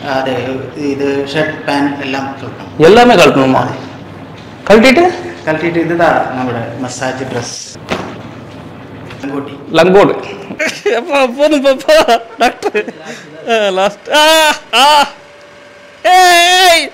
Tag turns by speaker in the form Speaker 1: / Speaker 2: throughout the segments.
Speaker 1: அது இது shirt pant எல்லாம் கழட்டணும்
Speaker 2: எல்லாமே கழட்டணுமா கழட்டிட்டு
Speaker 1: கழட்டிட்டு இதுதான் நம்மளோட மசாஜ் ட்ரெஸ் லங்கோட்டி
Speaker 2: லங்கோடு எப்பா போதும் பாப்பா டாக்டர் லாஸ்ட் ஆ ஆ ஏய்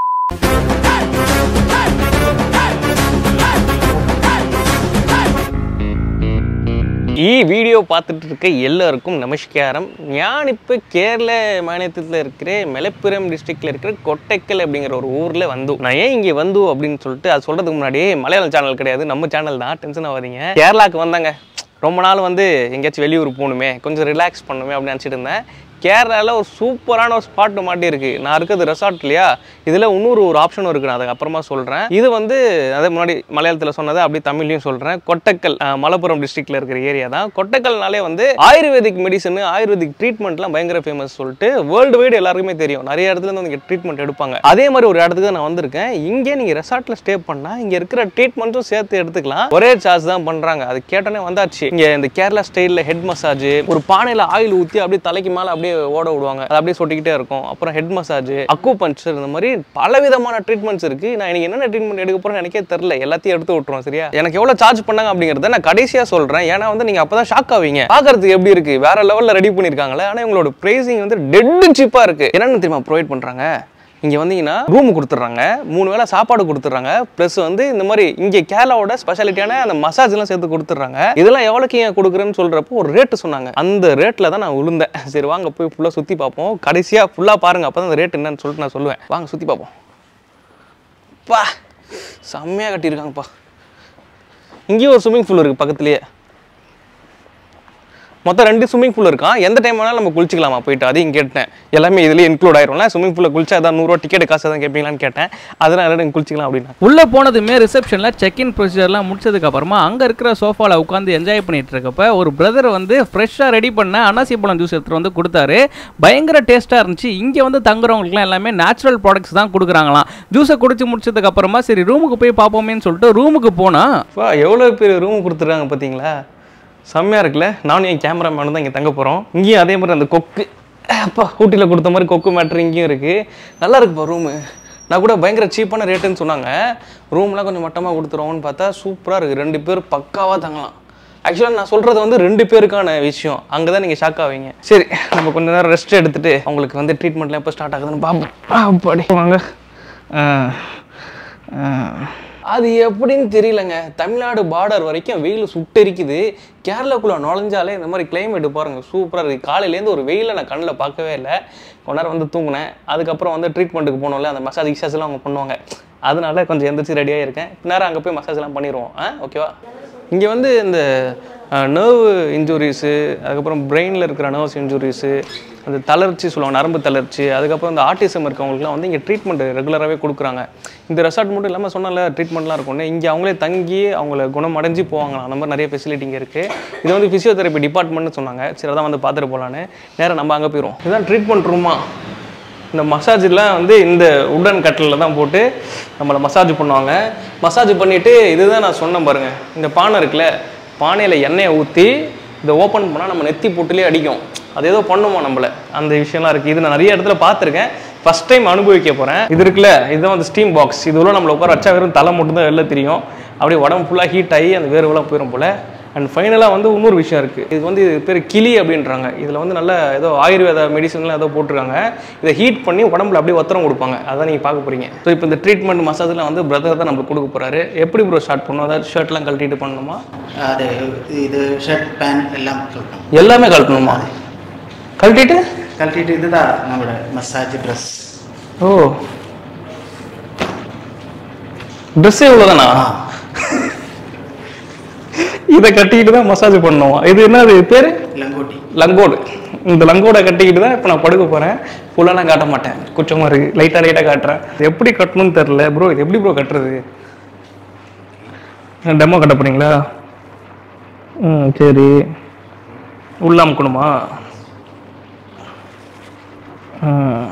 Speaker 2: ഈ വീഡിയോ பார்த்துட்டு இருக்க எல்லாருக்கும் நமஸ்காரம் ഞാൻ இப்போ கேரள மாநிலத்தில் இருக்கிற மலப்புரம் டிஸ்ட்ரிக்ட்ல இருக்கிற கொட்டைக்கல் அப்படிங்கிற ஒரு ஊரில் வந்து நான் ஏன் இங்கே வந்து அப்படின்னு சொல்லிட்டு அது சொல்கிறதுக்கு முன்னாடியே மலையாளம் சேனல் கிடையாது நம்ம சேனல் தான் டென்ஷன் ஆகாதீங்க கேரளாக்கு வந்தாங்க ரொம்ப நாள் வந்து எங்கேயாச்சும் வெளியூர் போகணுமே கொஞ்சம் ரிலாக்ஸ் பண்ணணுமே அப்படின்னு நினச்சிட்டு இருந்தேன் கேரளாவில் ஒரு சூப்பரான ஒரு ஸ்பாட் மாட்டி இருக்கு நான் இருக்கிறது ரெசார்ட் இல்லையா இதில் இன்னொரு ஒரு ஆப்ஷனும் இருக்கு நான் அதுக்கு அப்புறமா சொல்கிறேன் இது வந்து அதே முன்னாடி மலையாளத்தில் சொன்னதை அப்படியே தமிழ்லையும் சொல்கிறேன் கொட்டக்கல் அஹ், மலப்புரம் டிஸ்ட்ரிக்ட்ல இருக்கிற ஏரியா தான் கொட்டக்கல்னாலே வந்து ஆயுர்வேதிக் மெடிசன் ஆயுர்வேதிக் ட்ரீட்மெண்ட்லாம் பயங்கர ஃபேமஸ் சொல்லிட்டு வேர்ல்டு வைடு எல்லாருக்குமே தெரியும் நிறைய இடத்துல இருந்து வந்து ட்ரீட்மெண்ட் எடுப்பாங்க அதே மாதிரி ஒரு இடத்துக்கு தான் நான் வந்திருக்கேன் இங்கே நீங்கள் ரெசார்ட்டில் ஸ்டே பண்ணால் இங்கே இருக்கிற ட்ரீட்மெண்ட்டும் சேர்த்து எடுத்துக்கலாம் ஒரே சார்ஜ் தான் பண்ணுறாங்க அது கேட்டோன்னே வந்தாச்சு இங்கே இந்த கேரளா ஸ்டைலில் ஹெட் மசாஜ் ஒரு பானையில் ஆயில் ஊற்றி அப்படியே தலைக்கு மேலே அப்படியே ஓட விடுவாங்க அது அப்படியே சொட்டிக்கிட்டே இருக்கும் அப்புறம் ஹெட் மசாஜ் அக்கு பஞ்சர் இந்த மாதிரி பல விதமான ட்ரீட்மெண்ட்ஸ் இருக்கு நான் எனக்கு என்னென்ன ட்ரீட்மெண்ட் எடுக்க போறேன்னு எனக்கே தெரியல எல்லாத்தையும் எடுத்து விட்டுருவோம் சரியா எனக்கு எவ்வளவு சார்ஜ் பண்ணாங்க அப்படிங்கறத நான் கடைசியா சொல்றேன் ஏன்னா வந்து நீங்க அப்பதான் ஷாக் ஆவீங்க பாக்குறதுக்கு எப்படி இருக்கு வேற லெவல்ல ரெடி பண்ணிருக்காங்களே ஆனா இவங்களோட பிரைசிங் வந்து டெட் சீப்பா இருக்கு என்னன்னு தெரியுமா ப்ரொவைட் பண்றாங்க இங்கே வந்தீங்கன்னா ரூம் கொடுத்துட்றாங்க மூணு வேளை சாப்பாடு கொடுத்துட்றாங்க ப்ளஸ் வந்து இந்த மாதிரி இங்கே கேரளாவோட ஸ்பெஷாலிட்டியான அந்த மசாஜ்லாம் சேர்த்து கொடுத்துட்றாங்க இதெல்லாம் எவ்வளோக்கு ஏன் கொடுக்குறேன்னு சொல்கிறப்போ ஒரு ரேட்டு சொன்னாங்க அந்த ரேட்டில் தான் நான் விழுந்தேன் சரி வாங்க போய் ஃபுல்லாக சுற்றி பார்ப்போம் கடைசியாக ஃபுல்லாக பாருங்க அப்போ தான் அந்த ரேட் என்னன்னு சொல்லிட்டு நான் சொல்லுவேன் வாங்க சுற்றி பார்ப்போம் பா செம்மையாக கட்டியிருக்காங்கப்பா இங்கேயும் ஒரு ஸ்விம்மிங் பூல் இருக்குது பக்கத்துலேயே மொத்தம் ரெண்டு ஸ்விம்மிங் பூல் இருக்கான் எந்த டைம் வேணாலும் நம்ம குளிச்சிக்கலாமா போயிட்டு அதையும் கேட்டேன் எல்லாமே இதுலேயே இன்க்ளூட் ஆயிரும்ல ஸ்விம்மிங் பூலில் குளிச்சா ஏதாவது நூறுரூவா டிக்கெட் காசு தான் கேட்பீங்களான்னு கேட்டேன் அதெல்லாம் எல்லாரும் குளிச்சிக்கலாம் அப்படின்னா
Speaker 3: உள்ளே போனதுமே ரிசப்ஷனில் செக்இன் ப்ரொசீஜர்லாம் முடிச்சதுக்கு அப்புறமா அங்கே இருக்கிற சோஃபாவில் உட்காந்து என்ஜாய் பண்ணிட்டு இருக்கப்ப ஒரு பிரதர் வந்து ஃப்ரெஷ்ஷாக ரெடி பண்ண அன்னாசி பழம் ஜூஸ் எடுத்துகிட்டு வந்து கொடுத்தாரு பயங்கர டேஸ்ட்டாக இருந்துச்சு இங்கே வந்து தங்குறவங்களுக்குலாம் எல்லாமே நேச்சுரல் ப்ராடக்ட்ஸ் தான் கொடுக்குறாங்களாம் ஜூஸை குடிச்சு முடிச்சதுக்கு அப்புறமா சரி ரூமுக்கு போய் பார்ப்போமேன்னு சொல்லிட்டு ரூமுக்கு போனால்
Speaker 2: அப்பா எவ்வளோ பேர் ரூம் கொடுத்துருக்காங்க பார்த்தீங்களா செம்மையாக இருக்குல்ல நானும் என் கேமராமேனும் தான் இங்கே தங்க போகிறோம் இங்கேயும் அதே மாதிரி அந்த கொக்கு அப்பா ஊட்டியில் கொடுத்த மாதிரி கொக்கு மேட்ரு இங்கேயும் இருக்குது நல்லா இருக்குப்பா ரூமு நான் கூட பயங்கர சீப்பான ரேட்டுன்னு சொன்னாங்க ரூம்லாம் கொஞ்சம் மட்டமாக கொடுத்துருவோம்னு பார்த்தா சூப்பராக இருக்குது ரெண்டு பேர் பக்காவாக தங்கலாம் ஆக்சுவலாக நான் சொல்கிறது வந்து ரெண்டு பேருக்கான விஷயம் அங்கே தான் நீங்கள் ஷாக் ஆவீங்க சரி நம்ம கொஞ்ச நேரம் ரெஸ்ட் எடுத்துட்டு அவங்களுக்கு வந்து ட்ரீட்மெண்ட்லாம் எப்போ ஸ்டார்ட் ஆகுதுன்னு பார்ப்போம் அப்படி வாங்க ஆ ஆ அது எப்படின்னு தெரியலங்க தமிழ்நாடு பார்டர் வரைக்கும் வெயில் சுட்டெரிக்குது கேரளாக்குள்ள நுழைஞ்சாலே இந்த மாதிரி climate பாருங்க சூப்பராக இருக்குது காலையிலேருந்து ஒரு வெயிலை நான் கண்ணில் பார்க்கவே இல்லை கொஞ்ச நேரம் வந்து தூங்கினேன் அதுக்கப்புறம் வந்து ட்ரீட்மெண்ட்டுக்கு போனோம்ல அந்த மசாஜ் கிசாஸ்லாம் அவங்க பண்ணுவாங்க அதனால கொஞ்சம் எந்திரிச்சு ரெடியாக இருக்கேன் நேரம் அங்கே போய் மசாஜ்லாம் பண்ணிடுவோம் ஆ ஓகேவா இங்கே வந்து இந்த நர்வ் இன்ஜுரிஸு அதுக்கப்புறம் பிரெயினில் இருக்கிற நர்வ்ஸ் இன்ஜுரிஸு அந்த தளர்ச்சி சொல்லுவாங்க நரம்பு தளர்ச்சி அதுக்கப்புறம் இந்த ஆட்டிசம் இருக்கவங்களுக்குலாம் வந்து இங்கே ட்ரீட்மெண்ட் ரெகுலராகவே கொடுக்குறாங்க இந்த ரெசார்ட் மட்டும் இல்லாமல் சொன்னால ட்ரீட்மெண்ட்லாம் இருக்கும்னு இங்கே அவங்களே தங்கி அவங்கள குணமடைஞ்சு போவாங்களாம் அந்த மாதிரி நிறைய ஃபெசிலிட்டி இங்கே இருக்குது இது வந்து ஃபிசியோதெரப்பி டிபார்ட்மெண்ட்னு சொன்னாங்க சரி அதான் வந்து பார்த்துட்டு போகலான்னு நேரம் நம்ம அங்கே போயிடும் இதுதான் ட்ரீட்மெண்ட் ரூமா இந்த மசாஜ்லாம் வந்து இந்த உடன் கட்டிலில் தான் போட்டு நம்மளை மசாஜ் பண்ணுவாங்க மசாஜ் பண்ணிவிட்டு இதுதான் நான் சொன்னேன் பாருங்க இந்த பானை இருக்குல்ல பானையில் எண்ணெயை ஊற்றி இதை ஓப்பன் பண்ணால் நம்ம நெத்தி போட்டுலேயே அடிக்கும் அது ஏதோ பண்ணுமா நம்மள அந்த விஷயம்லாம் இருக்குது இது நான் நிறைய இடத்துல பார்த்துருக்கேன் ஃபஸ்ட் டைம் அனுபவிக்க போகிறேன் இது இருக்குல்ல இதுதான் வந்து ஸ்டீம் பாக்ஸ் இது உள்ள நம்மளை உட்கார வச்சா வெறும் தலை மட்டும் தான் வெளில தெரியும் அப்படியே உடம்பு ஃபுல்லாக ஹீட் ஆகி அந்த வேர்வெல்லாம் போயிடும் போல் அண்ட் ஃபைனலாக வந்து இன்னொரு விஷயம் இருக்குது இது வந்து இது பேர் கிளி அப்படின்றாங்க இதில் வந்து நல்ல ஏதோ ஆயுர்வேத மெடிசன்லாம் ஏதோ போட்டிருக்காங்க இதை ஹீட் பண்ணி உடம்புல அப்படியே ஒத்தரம் கொடுப்பாங்க அதான் நீங்கள் பார்க்க போகிறீங்க ஸோ இப்போ இந்த ட்ரீட்மெண்ட் மசாஜ்லாம் வந்து பிரதர் தான் நம்மளுக்கு கொடுக்க போகிறாரு எப்படி ப்ரோ ஸ்டார்ட் பண்ணணும் அதாவது ஷர்ட்லாம் கழட்டிட்டு பண்ணணுமா
Speaker 1: அது இது ஷர்ட் பேண்ட் எல்லாம் கழட்டணும்
Speaker 2: எல்லாமே கழட்டணுமா கழட்டிட்டு
Speaker 1: கழட்டிட்டு இதுதான் நம்மளோட மசாஜ் ட்ரெஸ்
Speaker 2: ஓ ட்ரெஸ்ஸே இவ்வளோதானா இதை கட்டிக்கிட்டு தான் மசாஜ் பண்ணுவோம் இது என்னது பேர்
Speaker 1: லங்கோட்டி
Speaker 2: லங்கோடு இந்த லங்கோடை கட்டிக்கிட்டு தான் இப்போ நான் படுக்க போகிறேன் ஃபுல்லாலாம் காட்ட மாட்டேன் குச்சமாக இருக்குது லைட்டாக லைட்டாக காட்டுறேன் இது எப்படி கட்டணும்னு தெரில ப்ரோ இது எப்படி ப்ரோ கட்டுறது டெமோ கட்ட போறீங்களா ம் சரி உள்ள அமுக்கணுமா ம்.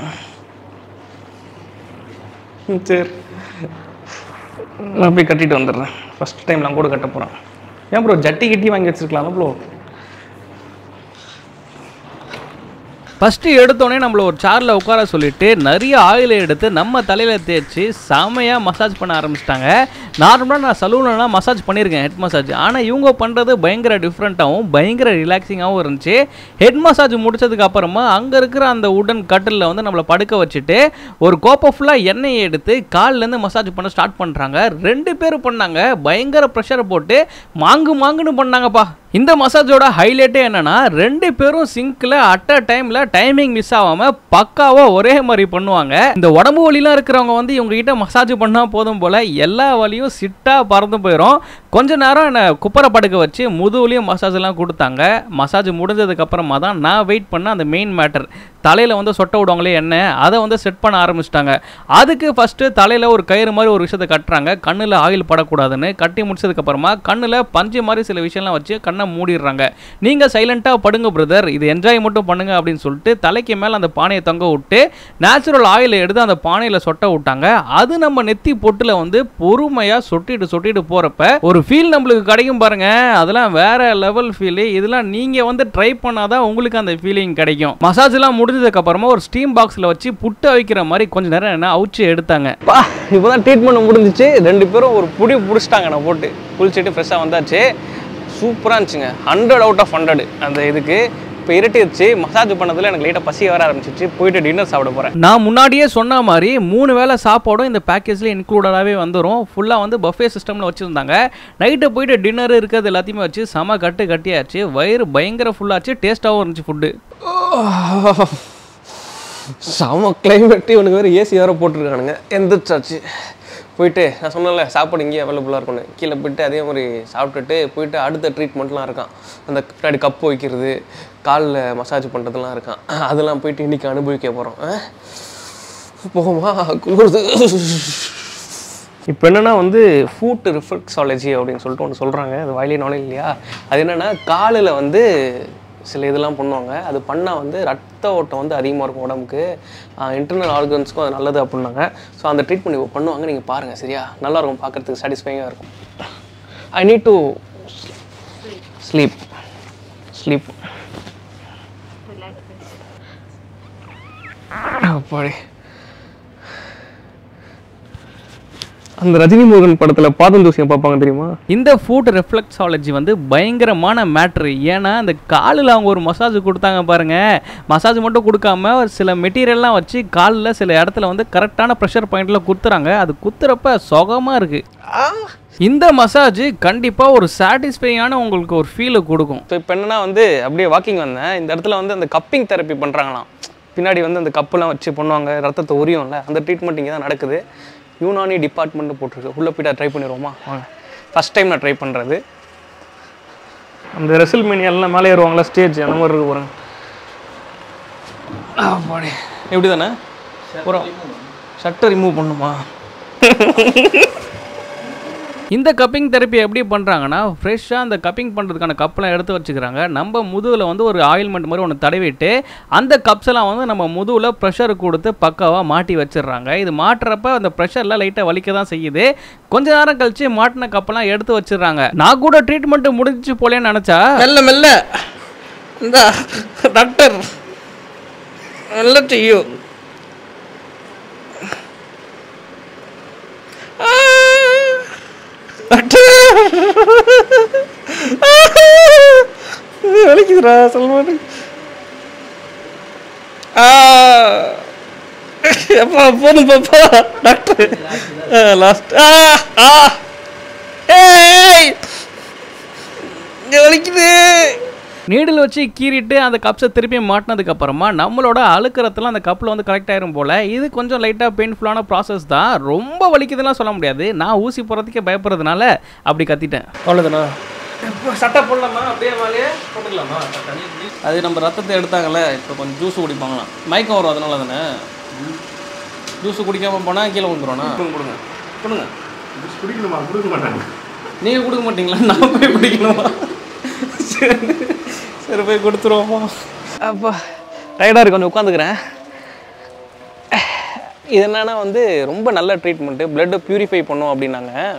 Speaker 2: ம், சரி நான் போய் கட்டிட்டு வந்துடுறேன் ஃபஸ்ட் டைம் நான் கூட கட்ட போகிறேன் ஏன் ப்ரோ ஜட்டி கிட்டி வாங்கி வச்சிருக்கலாம்ல ப்ரோ
Speaker 3: ஃபஸ்ட்டு எடுத்தோடனே நம்மள ஒரு சேரில் உட்கார சொல்லிட்டு நிறைய ஆயிலை எடுத்து நம்ம தலையில் தேய்ச்சி செமையாக மசாஜ் பண்ண ஆரம்பிச்சிட்டாங்க நார்மலாக நான் சலூன்லாம் மசாஜ் பண்ணியிருக்கேன் ஹெட் மசாஜ் ஆனால் இவங்க பண்ணுறது பயங்கர டிஃப்ரெண்ட்டாகவும் பயங்கர ரிலாக்ஸிங்காகவும் இருந்துச்சு ஹெட் மசாஜ் முடிச்சதுக்கு அப்புறமா அங்கே இருக்கிற அந்த உடன் கட்டிலில் வந்து நம்மளை படுக்க வச்சுட்டு ஒரு கோப்பை ஃபுல்லாக எண்ணெயை எடுத்து கால்லேருந்து மசாஜ் பண்ண ஸ்டார்ட் பண்ணுறாங்க ரெண்டு பேர் பண்ணாங்க பயங்கர ப்ரெஷரை போட்டு மாங்கு மாங்குன்னு பண்ணாங்கப்பா இந்த மசாஜோட ஹைலைட்டே என்னன்னா ரெண்டு பேரும் சிங்க்ல அட் அ டைம்ல டைமிங் மிஸ் ஆகாம பக்காவா ஒரே மாதிரி பண்ணுவாங்க இந்த உடம்பு வலிலாம் இருக்கிறவங்க வந்து இவங்க கிட்ட மசாஜ் பண்ணா போதும் போல எல்லா வலியும் சிட்டா பறந்து போயிடும் கொஞ்ச நேரம் என்னை குப்பரை படுக்க வச்சு முதுகுலையும் மசாஜ் எல்லாம் கொடுத்தாங்க மசாஜ் முடிஞ்சதுக்கு அப்புறமா தான் நான் வெயிட் பண்ண அந்த மெயின் மேட்டர் தலையில வந்து சொட்ட விடுவாங்களே என்ன அதை வந்து செட் பண்ண ஆரம்பிச்சிட்டாங்க அதுக்கு ஃபர்ஸ்ட் தலையில ஒரு கயிறு மாதிரி ஒரு விஷயத்தை கட்டுறாங்க கண்ணுல ஆயில் படக்கூடாதுன்னு கட்டி முடிச்சதுக்கு அப்புறமா கண்ணுல பஞ்சு மாதிரி சில விஷயம்லாம் வச்சு கண்ணை மூடிடுறாங்க நீங்க சைலண்டா படுங்க பிரதர் இது என்ஜாய் மட்டும் பண்ணுங்க அப்படின்னு சொல்லிட்டு தலைக்கு மேல அந்த பானையை தொங்க விட்டு நேச்சுரல் ஆயிலை எடுத்து அந்த பானையில சொட்ட விட்டாங்க அது நம்ம நெத்தி பொட்டுல வந்து பொறுமையா சொட்டிட்டு சொட்டிட்டு போறப்ப ஒரு ஃபீல் நம்மளுக்கு கிடைக்கும் பாருங்க அதெல்லாம் வேற லெவல் ஃபீல் இதெல்லாம் நீங்க வந்து ட்ரை பண்ணாதான் உங்களுக்கு அந்த ஃபீலிங் கிடைக்கும் மசாஜ் எல்லாம் முடிஞ்சதுக்கு அப்புறமா ஒரு ஸ்டீம் பாக்ஸ்ல வச்சு புட்டு வைக்கிற மாதிரி கொஞ்ச நேரம் என்ன அவுச்சு எடுத்தாங்க
Speaker 2: பா இப்போ தான் ட்ரீட்மெண்ட் முடிஞ்சிச்சு ரெண்டு பேரும் ஒரு புடி பிடிச்சிட்டாங்க நான் போட்டு குளிச்சுட்டு ஃப்ரெஷ்ஷாக வந்தாச்சு சூப்பராக இருந்துச்சுங்க ஹண்ட்ரட் அவுட் ஆஃப் ஹண்ட்ரட் அந்த இதுக்கு இப்போ இருட்டிடுச்சு மசாஜ் பண்ணதில் எனக்கு லைட்டாக பசி வர ஆரம்பிச்சிச்சு போயிட்டு டின்னர் சாப்பிட போகிறேன்
Speaker 3: நான் முன்னாடியே சொன்ன மாதிரி மூணு வேளை சாப்பாடும் இந்த பேக்கேஜில் இன்க்ளூடடாகவே வந்துடும் ஃபுல்லாக வந்து பஃபே சிஸ்டமில் வச்சுருந்தாங்க நைட்டு போயிட்டு டின்னர் இருக்கிறது எல்லாத்தையுமே வச்சு செம கட்டு கட்டியாச்சு வயிறு பயங்கர ஃபுல்லாச்சு டேஸ்ட்டாகவும் இருந்துச்சு ஃபுட்டு
Speaker 2: செம கிளைமேட்டு இவனுக்கு வேறு ஏசி வேறு போட்டிருக்கானுங்க எந்திரிச்சாச்சு போயிட்டு நான் சொன்னேன்ல சாப்பாடு இங்கேயே அவைலபிளாக இருக்கும்னு கீழே போயிட்டு அதே மாதிரி சாப்பிட்டுட்டு போயிட்டு அடுத்த ட்ரீட்மெண்ட்லாம் இருக்கான் அந்த பின்னாடி கப்பு வைக்கிறது காலில் மசாஜ் பண்ணுறதுலாம் இருக்கான் அதெல்லாம் போயிட்டு இன்றைக்கி அனுபவிக்க போகிறோம் போகுமா குளிருது இப்போ என்னென்னா வந்து ஃபுட் ரிஃப்ளெக்ஸாலஜி அப்படின்னு சொல்லிட்டு ஒன்று சொல்கிறாங்க அது வாயிலே நாளே இல்லையா அது என்னென்னா காலில் வந்து சில இதெல்லாம் பண்ணுவாங்க அது பண்ணால் வந்து ரத்த ஓட்டம் வந்து அதிகமாக இருக்கும் உடம்புக்கு இன்டர்னல் ஆர்கன்ஸ்க்கும் அது நல்லது அப்படின்னாங்க ஸோ அந்த ட்ரீட்மெண்ட் இப்போ பண்ணுவாங்க நீங்கள் பாருங்கள் சரியா நல்லா இருக்கும் பார்க்குறதுக்கு சாட்டிஸ்ஃபைங்காக இருக்கும் I need to sleep sleep அப்பாடி அந்த ரஜினி முருகன் படத்தில் பாதம் தூசியம் பார்ப்பாங்க தெரியுமா
Speaker 3: இந்த ஃபுட் ரெஃப்ளெக்ஸாலஜி வந்து பயங்கரமான மேட்ரு ஏன்னா அந்த காலில் அவங்க ஒரு மசாஜ் கொடுத்தாங்க பாருங்க மசாஜ் மட்டும் கொடுக்காம ஒரு சில மெட்டீரியல்லாம் வச்சு காலில் சில இடத்துல வந்து கரெக்டான ப்ரெஷர் பாயிண்ட்ல குத்துறாங்க அது குத்துறப்ப சுகமாக இருக்கு இந்த மசாஜ் கண்டிப்பாக ஒரு சாட்டிஸ்ஃபையான உங்களுக்கு ஒரு ஃபீலை கொடுக்கும்
Speaker 2: ஸோ இப்போ என்னன்னா வந்து அப்படியே வாக்கிங் வந்தேன் இந்த இடத்துல வந்து அந்த கப்பிங் தெரப்பி பண்ணுறாங்களாம் பின்னாடி வந்து அந்த கப்புலாம் வச்சு பண்ணுவாங்க ரத்தத்தை உரியும்ல அந்த ட்ரீட்மெண்ட் இங்கே தான் நடக்குது யூனானி டிபார்ட்மெண்ட் போட்டிருக்கு உள்ளே போய்ட்டு ட்ரை பண்ணிடுவோமா வாங்க ஃபஸ்ட் டைம் நான் ட்ரை பண்ணுறது அந்த ரெசில் மீனியெல்லாம் மேலே ஏறுவாங்களா ஸ்டேஜ் அந்த மாதிரி இருக்கு பாருங்க பாடி எப்படி தானே ஒரு ஷட்டை ரிமூவ் பண்ணுமா
Speaker 3: இந்த கப்பிங் தெரப்பி எப்படி பண்ணுறாங்கன்னா ஃப்ரெஷ்ஷாக அந்த கப்பிங் பண்ணுறதுக்கான கப்பெல்லாம் எடுத்து வச்சுக்கிறாங்க நம்ம முதுகில் வந்து ஒரு ஆயில்மெண்ட் மாதிரி ஒன்று தடவிட்டு அந்த கப்ஸ் எல்லாம் வந்து நம்ம முதுகில் ப்ரெஷர் கொடுத்து பக்காவாக மாட்டி வச்சிடுறாங்க இது மாட்டுறப்ப அந்த ப்ரெஷர்லாம் லைட்டாக வலிக்க தான் செய்யுது கொஞ்ச நேரம் கழிச்சு மாட்டின கப்பெல்லாம் எடுத்து வச்சிடுறாங்க நான் கூட ட்ரீட்மெண்ட் முடிஞ்சிச்சு போலேன்னு நினச்சா
Speaker 2: மெல்ல மெல்ல இந்த டாக்டர் மெல்ல செய்யும் வலிக்குதுடா சொல்ல எப்பா போதும் பாப்பா டாக்டர் லாஸ்ட் ஆ ஆ ஏய் இங்க வலிக்குது
Speaker 3: நீடில் வச்சு கீறிட்டு அந்த கப்ஸை திருப்பி மாட்டினதுக்கு அப்புறமா நம்மளோட அழுக்கிறதுலாம் அந்த கப்பில் வந்து கரெக்ட் ஆயிரும் போல் இது கொஞ்சம் லைட்டாக பெயின்ஃபுல்லான ப்ராசஸ் தான் ரொம்ப வலிக்குதுலாம் சொல்ல முடியாது நான் ஊசி போகிறதுக்கே பயப்படுறதுனால அப்படி கத்திட்டேன்
Speaker 2: அவ்வளோதானா சட்டை போடலாமா அப்படியே மேலேயே போட்டுக்கலாமா அது நம்ம ரத்தத்தை எடுத்தாங்கல்ல இப்போ கொஞ்சம் ஜூஸ் குடிப்பாங்களாம் மயக்கம் வரும் அதனால தானே ஜூஸ் குடிக்காம போனால் கீழே விழுந்துருவோண்ணா கொடுங்க கொடுங்க கொடுங்க
Speaker 4: குடிக்கணுமா கொடுக்க மாட்டாங்க
Speaker 2: நீங்கள் கொடுக்க மாட்டீங்களா நான் போய் குடிக்கணுமா சரி சரி போய் கொடுத்துருவோமா அப்பா டயர்டாக இருக்கு கொஞ்சம் உட்காந்துக்கிறேன் இது என்னன்னா வந்து ரொம்ப நல்ல ட்ரீட்மெண்ட்டு பிளட்டை ப்யூரிஃபை பண்ணும் அப்படின்னாங்க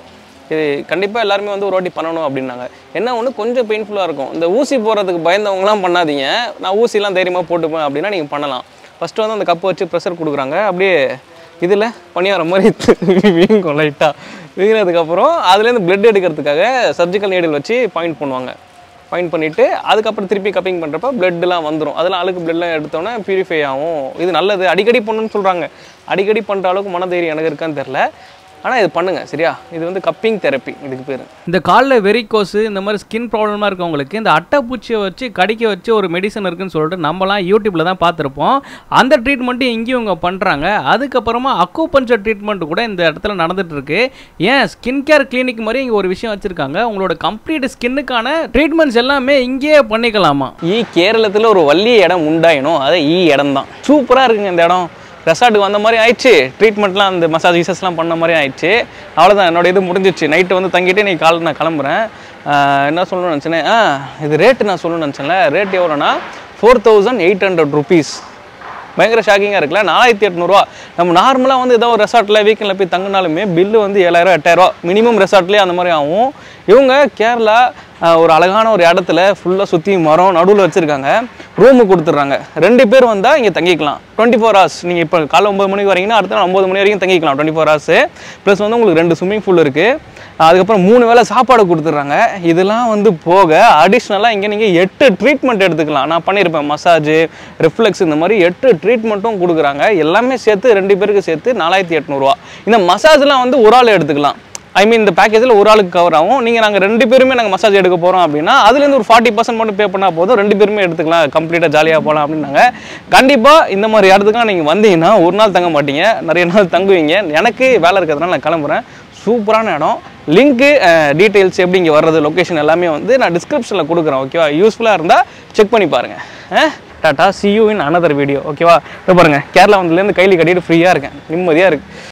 Speaker 2: இது கண்டிப்பாக எல்லாருமே வந்து ஒரு வாட்டி பண்ணணும் அப்படின்னாங்க என்ன ஒன்று கொஞ்சம் பெயின்ஃபுல்லாக இருக்கும் இந்த ஊசி போடுறதுக்கு பயந்தவங்களாம் பண்ணாதீங்க நான் ஊசிலாம் தைரியமாக போட்டுப்பேன் அப்படின்னா நீங்கள் பண்ணலாம் ஃபஸ்ட்டு வந்து அந்த கப்பு வச்சு ப்ரெஷர் கொடுக்குறாங்க அப்படியே இதில் பணியார மாதிரி வீங்கும் லைட்டாக வீங்கினதுக்கப்புறம் அதுலேருந்து பிளட் எடுக்கிறதுக்காக சர்ஜிக்கல் நீடில் வச்சு பாயிண்ட் பண்ணுவாங்க பாயிண்ட் பண்ணிவிட்டு அதுக்கப்புறம் திருப்பி கப்பிங் பண்ணுறப்ப பிளட்லாம் வந்துடும் அதெல்லாம் அழுக்கு பிளட்லாம் எடுத்தோன்னே பியூரிஃபை ஆகும் இது நல்லது அடிக்கடி பண்ணணும்னு சொல்கிறாங்க அடிக்கடி பண்ணுற அளவுக்கு மனதைரியம் எனக்கு இருக்கான்னு தெரில ஆனால் இது பண்ணுங்கள் சரியா இது வந்து கப்பிங் தெரப்பி இதுக்கு பேர்
Speaker 3: இந்த காலில் வெரிகோஸு இந்த மாதிரி ஸ்கின் ப்ராப்ளமாக இருக்கவங்களுக்கு இந்த அட்டைப்பூச்சியை வச்சு கடிக்க வச்சு ஒரு மெடிசன் இருக்குன்னு சொல்லிட்டு நம்மலாம் யூடியூப்பில் தான் பார்த்துருப்போம் அந்த ட்ரீட்மெண்ட்டும் இங்கேயும் இவங்க பண்ணுறாங்க அதுக்கப்புறமா அக்குபஞ்சர் ட்ரீட்மெண்ட் கூட இந்த இடத்துல நடந்துட்டு இருக்கு ஏன் ஸ்கின் கேர் கிளினிக் மாதிரி இங்கே ஒரு விஷயம் வச்சுருக்காங்க உங்களோட கம்ப்ளீட் ஸ்கின்னுக்கான ட்ரீட்மெண்ட்ஸ் எல்லாமே இங்கேயே பண்ணிக்கலாமா
Speaker 2: ஈ கேரளத்தில் ஒரு வள்ளி இடம் உண்டாயினும் அது ஈ இடம் தான் சூப்பராக இருக்குங்க இந்த இடம் ரெசார்ட்டுக்கு வந்த மாதிரி ஆயிடுச்சு ட்ரீட்மெண்ட்லாம் அந்த மசாஜ் ஈசஸ்லாம் பண்ண மாதிரி ஆயிடுச்சு அவ்வளோதான் என்னோட இது முடிஞ்சிச்சு நைட்டு வந்து தங்கிட்டு நீ காலைல நான் கிளம்புறேன் ஆஹ் என்ன சொல்லணும்னு நினச்சேனே ஆ இது ரேட்டு நான் சொல்லணும்னு நினச்சேன்ல ரேட் எவ்வளோனா four thousand eight hundred rupees பயங்கர ஷாக்கிங்காக இருக்குல்ல நாலாயிரத்தி எட்நூறுவா நம்ம நார்மலாக வந்து ஏதோ ஒரு ரெசார்ட்டில் வீக்கெண்டில் போய் தங்கினாலுமே பில்லு வந்து ஏழாயிரம் எட்டாயிரரூவா மினிமம் ரெசார்ட்லேயே அந்த மாதிரி ஆகும் இவங்க கேரளா ஆஹ், ஒரு அழகான ஒரு இடத்துல ஃபுல்லாக சுற்றி மரம் நடுவில் வச்சுருக்காங்க ரூமு கொடுத்துட்றாங்க ரெண்டு பேர் வந்தால் இங்கே தங்கிக்கலாம் டுவெண்ட்டி ஃபோர் ஹவர்ஸ் நீங்கள் இப்போ காலைல ஒம்பது மணிக்கு வரீங்கன்னா அடுத்த நாள் ஒம்பது மணி வரைக்கும் தங்கிக்கலாம் டுவெண்ட்டி ஃபோர் ஹவர்ஸ் ப்ளஸ் வந்து உங்களுக்கு ரெண்டு ஸ்விம்மிங் பூல் இருக்குது அதுக்கப்புறம் மூணு வேளை சாப்பாடு கொடுத்துட்றாங்க இதெல்லாம் வந்து போக அடிஷ்னலாக இங்கே நீங்கள் எட்டு ட்ரீட்மெண்ட் எடுத்துக்கலாம் நான் பண்ணியிருப்பேன் மசாஜ் ரிஃப்ளெக்ஸ் இந்த மாதிரி எட்டு ட்ரீட்மெண்ட்டும் கொடுக்குறாங்க எல்லாமே சேர்த்து ரெண்டு பேருக்கு சேர்த்து நாலாயிரத்தி எட்நூறுவா இந்த மசாஜ்லாம் வந்து ஒரு ஆள் எடுத்துக்கலாம் ஐ மீன் இந்த பேக்கேஜில் ஒரு ஆளுக்கு கவர் ஆகும் நீங்கள் நாங்கள் ரெண்டு பேருமே நாங்கள் மசாஜ் எடுக்க போகிறோம் அப்படின்னா அதுலேருந்து ஒரு ஃபார்ட்டி பர்சன்ட் மட்டும் பே பண்ணால் போதும் ரெண்டு பேருமே எடுத்துக்கலாம் கம்ப்ளீட்டாக ஜாலியாக போகலாம் அப்படின்னாங்க கண்டிப்பாக இந்த மாதிரி இடத்துக்குலாம் நீங்கள் வந்தீங்கன்னா ஒரு நாள் தங்க மாட்டீங்க நிறைய நாள் தங்குவீங்க எனக்கு வேலை இருக்கிறதுனால நான் கிளம்புறேன் சூப்பரான இடம் லிங்க்கு டீட்டெயில்ஸ் எப்படி இங்கே வர்றது லொக்கேஷன் எல்லாமே வந்து நான் டிஸ்கிரிப்ஷனில் கொடுக்குறேன் ஓகேவா யூஸ்ஃபுல்லாக இருந்தால் செக் பண்ணி பாருங்கள் tata see you in another video ஓகேவா இப்போ பாருங்கள் கேரளா வந்ததுலேருந்து கையில் கட்டிட்டு ஃப்ரீயாக இருக்கேன் நிம்மதியாக இருக்குது